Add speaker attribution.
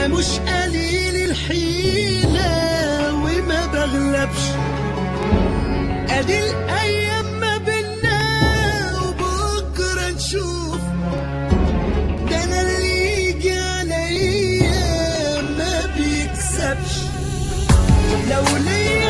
Speaker 1: انا مش قليل الحيلة وما بغلبش ادي الايام ما بينا وبكرة نشوف ده انا اللي يجي عليا ما بيكسبش لو ليا